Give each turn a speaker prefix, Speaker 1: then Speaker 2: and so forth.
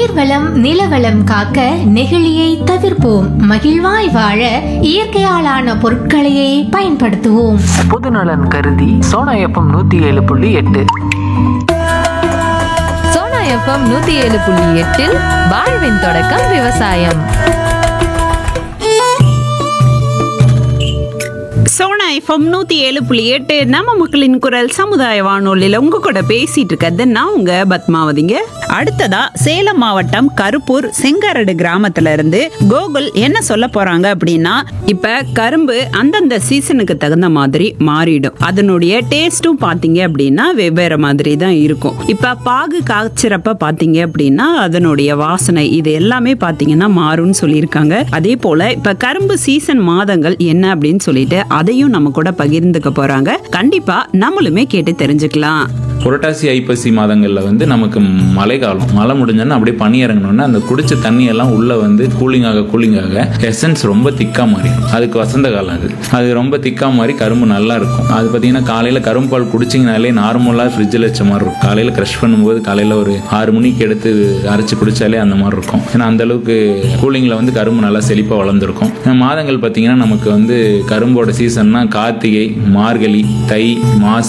Speaker 1: நீர்வளம் நிலவளம் காக்க நெகிழியை தவிர்ப்போம் மகிழ்வாய் வாழ இயற்கையாலான பொருட்களையே பயன்படுத்துவோம்
Speaker 2: பொதுநலன் கருதி சோனா எஃப்எம் நூத்தி ஏழு புள்ளி எட்டு
Speaker 3: சோனா எஃப்எம் நூத்தி ஏழு புள்ளி எட்டில் வாழ்வின் தொடக்கம் விவசாயம்
Speaker 4: சோனா எஃப்எம் நூத்தி ஏழு புள்ளி எட்டு நம்ம மக்களின் குரல் சமுதாய வானொலியில உங்க கூட பேசிட்டு இருக்கிறது நான் உங்க பத்மாவதிங்க அடுத்ததா சேலம் மாவட்டம் கருப்பூர் செங்காரடு கிராமத்துல இருந்து கோகுல் என்ன சொல்ல போறாங்க அப்படின்னா இப்ப கரும்பு அந்தந்த சீசனுக்கு தகுந்த மாதிரி மாறிடும் அதனுடைய டேஸ்டும் பாத்தீங்க அப்படின்னா வெவ்வேறு மாதிரி தான் இருக்கும் இப்ப பாகு காய்ச்சறப்ப பாத்தீங்க அப்படின்னா அதனுடைய வாசனை இது எல்லாமே பாத்தீங்கன்னா மாறும்னு சொல்லியிருக்காங்க அதே போல இப்ப கரும்பு சீசன் மாதங்கள் என்ன அப்படின்னு சொல்லிட்டு அதையும் நம்ம கூட பகிர்ந்துக்க போறாங்க கண்டிப்பா நம்மளுமே கேட்டு தெரிஞ்சுக்கலாம்
Speaker 5: புரட்டாசி ஐப்பசி மாதங்களில் வந்து நமக்கு மழை காலம் மழை முடிஞ்சோன்னா அப்படியே பனி இறங்கினோன்னா அந்த குடிச்ச தண்ணி எல்லாம் உள்ள வந்து கூலிங்காக கூலிங்காக எசன்ஸ் ரொம்ப திக்கா மாறிடும் அதுக்கு வசந்த காலம் அது அது ரொம்ப திக்கா மாறி கரும்பு நல்லா இருக்கும் அது பார்த்தீங்கன்னா காலையில் கரும்பு பால் குடிச்சிங்கனாலே நார்மலாக ஃப்ரிட்ஜில் வச்ச மாதிரி இருக்கும் காலையில் க்ரஷ் பண்ணும்போது காலையில் ஒரு ஆறு மணிக்கு எடுத்து அரைச்சி குடிச்சாலே அந்த மாதிரி இருக்கும் ஏன்னா அந்த அளவுக்கு கூலிங்கில் வந்து கரும்பு நல்லா செழிப்பாக வளர்ந்துருக்கும் மாதங்கள் பார்த்தீங்கன்னா நமக்கு வந்து கரும்போட சீசன்னா கார்த்திகை மார்கழி தை மாசி